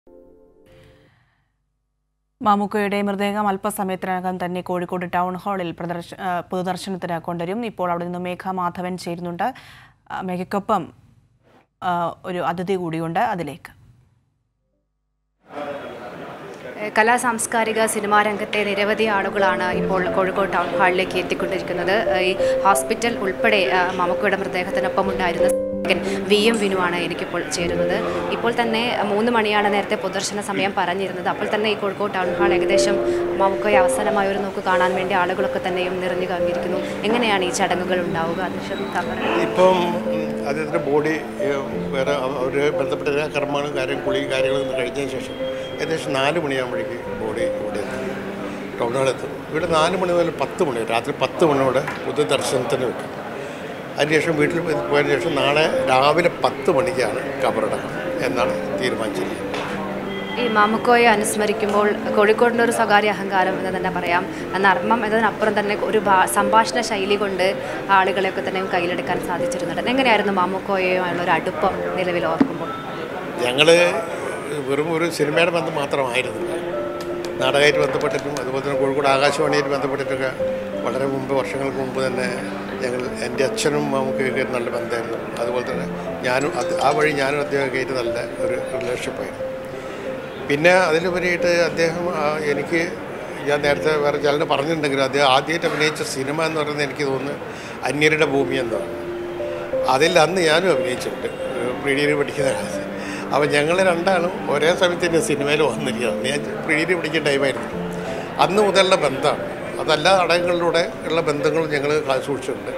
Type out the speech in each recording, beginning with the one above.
മാമുക്കയുടെ മൃതദേഹം അല്പസമയത്തിനകം തന്നെ കോഴിക്കോട് ടൗൺ ഹാളിൽ പ്രദർശ ആ, പൊതുദർശനത്തിന് കൊണ്ടുവരും ഇപ്പോൾ അവിടെ നിന്ന് മേഘ മാധവൻ ചേരുന്നുണ്ട് ആ, മേഘയ്ക്കൊപ്പം ആ, ഒരു അതിഥി കൂടിയുണ്ട് അതിലേക്ക് ഏഹ് കലാ സാംസ്കാരിക സിനിമാ രംഗത്തെ നിരവധി ആളുകളാണ് ഇപ്പോൾ കോഴിക്കോട് ടൗൺ ഹാളിലേക്ക് എത്തിക്കൊണ്ടിരിക്കുന്നത് ഏഹ് ഈ ഹോസ്പിറ്റൽ ഉൾപ്പെടെ ഏഹ് മമ്മൂക്കയുടെ മൃതദേഹത്തിനൊപ്പം ഉണ്ടായിരുന്ന നായകൻ വി എം വിനുവാണ് എനിക്കിപ്പോൾ ചേരുന്നത് ഇപ്പോൾ തന്നെ മൂന്ന് മണിയാണ് നേരത്തെ പൊതുദർശന സമയം പറഞ്ഞിരുന്നത് അപ്പോൾ തന്നെ ഈ കോഴിക്കോട് ടൗൺ ഹാൾ ഏകദേശം മമ്മൂക്കയെ അവസാനമായ ഒരു നോക്ക് കാണാൻ വേണ്ടി ആളുകളൊക്കെ തന്നെയും നിറഞ്ഞു കവിഞ്ഞിരിക്കുന്നു എങ്ങനെയാണ് ഈ ചടങ്ങുകൾ ഉണ്ടാവുക അധ്യക്ഷൻ താങ്കൾ ഇപ്പം ഉം, അദ്ദേഹത്തിൻ്റെ ബോഡി ഏഹ്, വേറെ അവർ ബന്ധപ്പെട്ട എല്ലാ കർമ്മങ്ങളും കാര്യം കുളി കാര്യങ്ങളൊന്നും കഴിഞ്ഞതിന് ശേഷം ഏകദേശം നാല് മണിയാകുമ്പോഴേക്ക് ബോഡി ഇവിടെ എത്തും ടൗൺ ഹാളിലെത്തും ഇവിടെ നാല് മണി മുതൽ പത്ത് മണി വരെ രാത്രി പത്ത് മണിയോടെ പൊതു ദർശനത്തിന് വെക്കും അതിനുശേഷം വീട്ടിൽ പോയതിന് ശേഷം നാളെ രാവിലെ പത്ത് മണിക്കാണ് കബറടക്കം എന്നാണ് തീരുമാനിച്ചിരിക്കുന്നത് ഈ മാമുക്കോയെ അനുസ്മരിക്കുമ്പോൾ കോഴിക്കോടിൻ്റെ ഒരു സ്വകാര്യ അഹങ്കാരം എന്ന് തന്നെ പറയാം നർമ്മം എന്നതിനപ്പുറം തന്നെ ഒരു ഭാ- സംഭാഷണ ശൈലി കൊണ്ട് ആളുകളെയൊക്കെ തന്നെ കയ്യിലെടുക്കാൻ സാധിച്ചിരുന്നുണ്ട് എങ്ങനെയായിരുന്നു മാമുക്കോയുമായുള്ള ഒരു അടുപ്പം നിലവിൽ ഓർക്കുമ്പോൾ ഞങ്ങൾ വെറും ഒരു സിനിമയുടെ ബന്ധം മാത്രമായിരുന്നില്ല നാടകമായിട്ട് ബന്ധപ്പെട്ടിട്ടും അതുപോലെ തന്നെ കോഴിക്കോട് ആകാശവാണിയായിട്ട് ബന്ധപ്പെട്ടിട്ടൊക്കെ വളരെ മുമ്പ് വർഷങ്ങൾക്ക് മുമ്പ് തന്നെ ഞങ്ങൾ എൻ്റെ അച്ഛനും നമുക്കൊക്കെ നല്ല ബന്ധമായിരുന്നു അതുപോലെ തന്നെ ഞാനും അത് ആ വഴി ഞാനും അദ്ദേഹമൊക്കെ ആയിട്ട് നല്ല ഒരു റിലേഷൻഷിപ്പായിരുന്നു പിന്നെ അതിലുപരിയായിട്ട് അദ്ദേഹം ആ, എനിക്ക് ഞാൻ നേരത്തെ വേറെ ചിലർ പറഞ്ഞിട്ടുണ്ടെങ്കിലും അദ്ദേഹം ആദ്യമായിട്ട് അഭിനയിച്ച സിനിമ എന്ന് പറയുന്നത് എനിക്ക് തോന്നുന്നു അന്യരുടെ ഭൂമി എന്നാണ് അതിൽ അന്ന് ഞാനും അഭിനയിച്ചിട്ടുണ്ട് പ്രീ ഡിഗ്രി പഠിക്കുന്ന കാലത്ത് അപ്പോൾ ഞങ്ങൾ രണ്ടാളും ഒരേ സമയത്ത് തന്നെ സിനിമയിൽ വന്നിരിക്കുകയാണ് ഞാൻ പ്രീ ഡിഗ്രി പഠിക്കുന്ന ടൈമായിരുന്നു അന്ന് മുതലുള്ള ബന്ധമാണ് അതല്ല നാടകങ്ങളിലൂടെ ഉള്ള ബന്ധങ്ങളും ഞങ്ങൾ സൂക്ഷിച്ചിട്ടുണ്ട്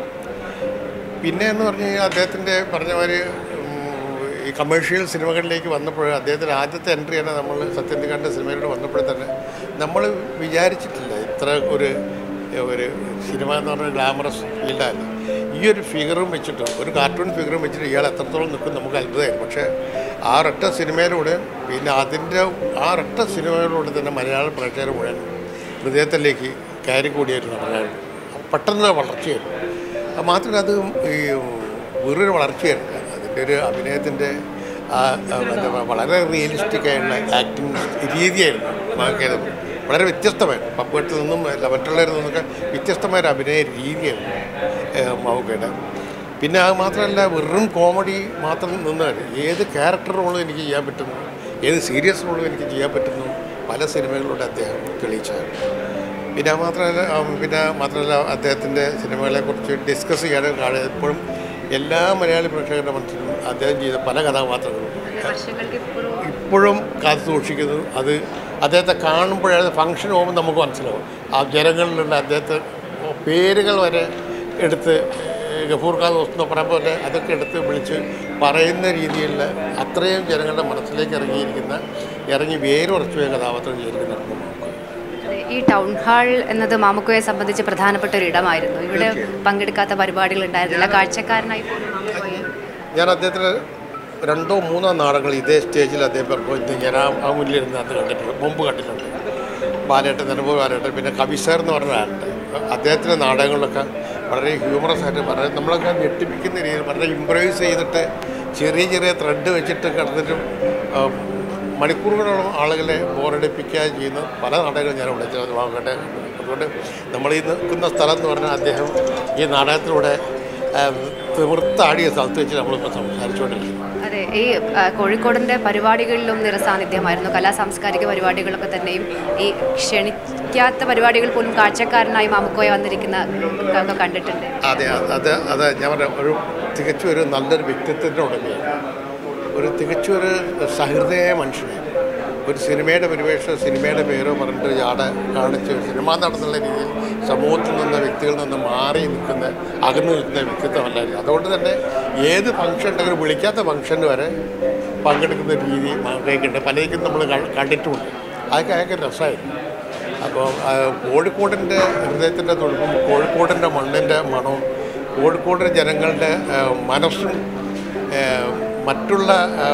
പിന്നെ എന്ന് പറഞ്ഞു കഴിഞ്ഞാൽ അദ്ദേഹത്തിൻ്റെ പറഞ്ഞ മാതിരി ഉം, ഈ കമേഴ്ഷ്യൽ സിനിമകളിലേക്ക് വന്നപ്പോൾ അദ്ദേഹത്തിൻ്റെ ആദ്യത്തെ എൻട്രിയാണ് നമ്മൾ സത്യന്തിക്കാണ്ട് സിനിമയിലൂടെ വന്നപ്പോൾ തന്നെ നമ്മൾ വിചാരിച്ചിട്ടില്ല ഇത്ര ഒരു ഒരു സിനിമ എന്ന് പറഞ്ഞ ഗ്ലാമറസ് ഫീൽഡായിരുന്നു ഈ ഒരു ഫിഗറും വെച്ചിട്ട് ഒരു കാർട്ടൂൺ ഫിഗറും വെച്ചിട്ട് ഇയാൾ എത്രത്തോളം നിൽക്കും നമുക്ക് അത്ഭുതമായിരുന്നു പക്ഷേ ആ ഒരൊറ്റ സിനിമയിലൂടെ പിന്നെ അതിൻ്റെ ആ ഒരൊറ്റ സിനിമയിലൂടെ തന്നെ മലയാള പ്രേക്ഷകർ മുഴുവൻ ഹൃദയത്തിലേക്ക് കയറി കൂടിയൊരു നടനായിരുന്നു പെട്ടെന്ന് വളർച്ചയായിരുന്നു അത് മാത്രമല്ല അത് ഈ വേറൊരു വളർച്ചയായിരുന്നു അതിൻ്റെ ഒരു അഭിനയത്തിൻ്റെ ആ ആ, എന്താ പറയുക, വളരെ റിയലിസ്റ്റിക് ആയിട്ടുള്ള ആക്ടിങ് രീതിയായിരുന്നു മാക്കേത് വളരെ വ്യത്യസ്തമായിരുന്നു പപ്പുവട്ടിൽ നിന്നും അല്ല മറ്റുള്ളവരിൽ നിന്നൊക്കെ വ്യത്യസ്തമായ ഒരു അഭിനയ രീതിയായിരുന്നു മാവുക്കയുടെ പിന്നെ അത് മാത്രമല്ല വെറും കോമഡി മാത്രം നിന്നാൽ ഏത് ക്യാരക്ടർ റോളും എനിക്ക് ചെയ്യാൻ പറ്റുന്നു ഏത് സീരിയസ് റോളും എനിക്ക് ചെയ്യാൻ പറ്റുന്നു പല സിനിമകളിലൂടെ അദ്ദേഹം തെളിയിച്ചായിരുന്നു പിന്നെ അത് മാത്രമല്ല ആ, പിന്നെ മാത്രമല്ല അദ്ദേഹത്തിൻ്റെ സിനിമകളെക്കുറിച്ച് ഡിസ്കസ് ചെയ്യാനും കാണുക എപ്പോഴും എല്ലാ മലയാളി പ്രേക്ഷകരുടെ മനസ്സിലും അദ്ദേഹം ചെയ്ത പല കഥാപാത്രങ്ങളും വർഷങ്ങൾക്ക് ഇപ്പോഴും ഇപ്പോഴും കാത്തു സൂക്ഷിക്കുന്നു അത് അദ്ദേഹത്തെ കാണുമ്പോഴത് ഫംഗ്ഷൻ പോകുമ്പോൾ നമുക്ക് മനസ്സിലാവും ആ ജനങ്ങളിലുള്ള അദ്ദേഹത്തെ പേരുകൾ വരെ എടുത്ത് ഏഹ്, ഗഫൂർ ഖാൻ ദോസ്ത് എന്ന് പറയുന്ന പോലെ അതൊക്കെ എടുത്ത് വിളിച്ച് പറയുന്ന രീതിയിലുള്ള അത്രയും ജനങ്ങളുടെ മനസ്സിലേക്ക് ഇറങ്ങിയിരിക്കുന്ന ഇറങ്ങി വേരുറച്ചു പോയ കഥാപാത്രം ചെയ്തിരിക്കുന്ന നമുക്ക് അതെ, ഈ ടൗൺ ഹാൾ എന്നത് മാമുക്കോയെ സംബന്ധിച്ച് പ്രധാനപ്പെട്ട ഒരു ഇടമായിരുന്നു ഇവിടെ പങ്കെടുക്കാത്ത പരിപാടികൾ ഉണ്ടായിരുന്നില്ല കാഴ്ചക്കാരനായി പോലും മാമുക്കോയെ ഞാൻ അദ്ദേഹത്തിന് രണ്ടോ മൂന്നോ നാടകങ്ങൾ ഇതേ സ്റ്റേജിൽ അദ്ദേഹം പെർഫോം ഞാൻ ആ ആ മുന്നിലിരുന്ന് അത് കണ്ടിട്ടുണ്ട് മുമ്പ് കണ്ടിട്ടുണ്ട് ബാലേട്ടൻ നിലമ്പൂർ ബാലേട്ടൻ പിന്നെ കവി സാർ എന്ന് പറഞ്ഞ ആളുണ്ട് അദ്ദേഹത്തിൻ്റെ നാടകങ്ങളിലൊക്കെ വളരെ ഹ്യൂമറസ് ആയിട്ട് വളരെ നമ്മളൊക്കെ ഞെട്ടിപ്പിക്കുന്ന രീതിയിൽ വളരെ ഇമ്പ്രവൈസ് ചെയ്തിട്ട് ചെറിയ ചെറിയ ത്രെഡ് വെച്ചിട്ട് കിടന്നിട്ടും ആ, മണിക്കൂറുകളോളം ആളുകളെ ബോറടിപ്പിക്കാതെ ചെയ്യുന്ന പല നാടകങ്ങളും ഞാൻ ഇവിടെ വാങ്ങട്ടെ അതുകൊണ്ട് നമ്മൾ ഈ നിൽക്കുന്ന സ്ഥലം എന്ന് പറഞ്ഞാൽ അദ്ദേഹം ഈ നാടകത്തിലൂടെ ആ, തിമിർത്താടിയ സ്ഥലത്ത് വെച്ച് നമ്മളിപ്പോൾ സംസാരിച്ചുകൊണ്ടിരിക്കുന്നു അതെ ഈ ആ, കോഴിക്കോടിന്റെ പരിപാടികളിലും നിറസാന്നിധ്യമായിരുന്നു കലാ സാംസ്കാരിക പരിപാടികളൊക്കെ തന്നെയും ഈ ക്ഷണിക്കാത്ത പരിപാടികൾ പോലും കാഴ്ചക്കാരനായി മാമുക്കോയെ വന്നിരിക്കുന്ന ഒക്കെ കണ്ടിട്ടുണ്ട് അതെ അത് അത് ഞാൻ പറഞ്ഞ ഒരു തികച്ചും ഒരു നല്ലൊരു വ്യക്തിത്വത്തിൻ്റെ ഉടമയാണ് ഒരു തികച്ചും ഒരു സഹൃദയ മനുഷ്യനാണ് ഒരു സിനിമയുടെ പരിവേഷം സിനിമയുടെ പേരോ പറഞ്ഞിട്ട് ജാട കാണിച്ച് സിനിമ നടന്നുള്ള രീതിയിൽ സമൂഹത്തിൽ നിന്ന് വ്യക്തികളിൽ നിന്ന് മാറി നിൽക്കുന്ന അകന്നു നിൽക്കുന്ന വ്യക്തിത്വമല്ലായിരുന്നു അതുകൊണ്ട് തന്നെ ഏത് ഫംഗ്ഷൻ ഉണ്ടെങ്കിലും വിളിക്കാത്ത ഫംഗ്ഷന് വരെ പങ്കെടുക്കുന്ന രീതി കേൾക്കുന്നുണ്ട് പലർക്കും നമ്മൾ കണ്ടിട്ടുമുണ്ട് അതൊക്കെ അതൊക്കെ രസമായിരുന്നു അപ്പോൾ കോഴിക്കോടിൻ്റെ ഹൃദയത്തിൻ്റെ തുടുപ്പും കോഴിക്കോടിൻ്റെ മണ്ണിൻ്റെ മണവും കോഴിക്കോട് ജനങ്ങളുടെ ആ, മനസ്സും ആ, മറ്റുള്ള ആ,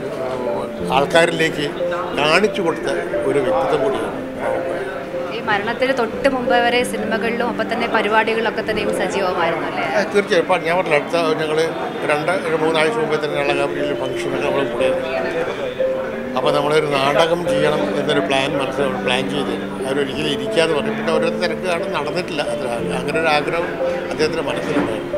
ആൾക്കാരിലേക്ക് കാണിച്ചു കൊടുത്ത ഒരു വ്യക്തിത്വം കൂടിയാണ് ഈ മരണത്തിന് തൊട്ട് മുമ്പ് വരെ സിനിമകളിലും ഒപ്പം തന്നെ പരിപാടികളിലൊക്കെ തന്നെയും സജീവമായിരുന്നു അല്ലേ ആ, തീർച്ചയായും ഇപ്പം ഞാൻ പറഞ്ഞ അടുത്ത ഞങ്ങൾ രണ്ട് ഒരു മൂന്നാഴ്ച മുമ്പേ തന്നെ ഇളകാപ്പിയിൽ ഫംഗ്ഷനൊക്കെ നമ്മൾ കൂടെ അപ്പോൾ നമ്മളൊരു നാടകം ചെയ്യണം എന്നൊരു പ്ലാൻ മനസ്സിൽ പ്ലാൻ ചെയ്തിരുന്നു അവരൊരിക്കലും ഇരിക്കാതെ പറഞ്ഞു പിന്നെ ഓരോ തിരക്ക് കാണും നടന്നിട്ടില്ല അത്ര അങ്ങനെ ഒരു ആഗ്രഹം അദ്ദേഹത്തിൻ്റെ മനസ്സിലുണ്ടായിരുന്നു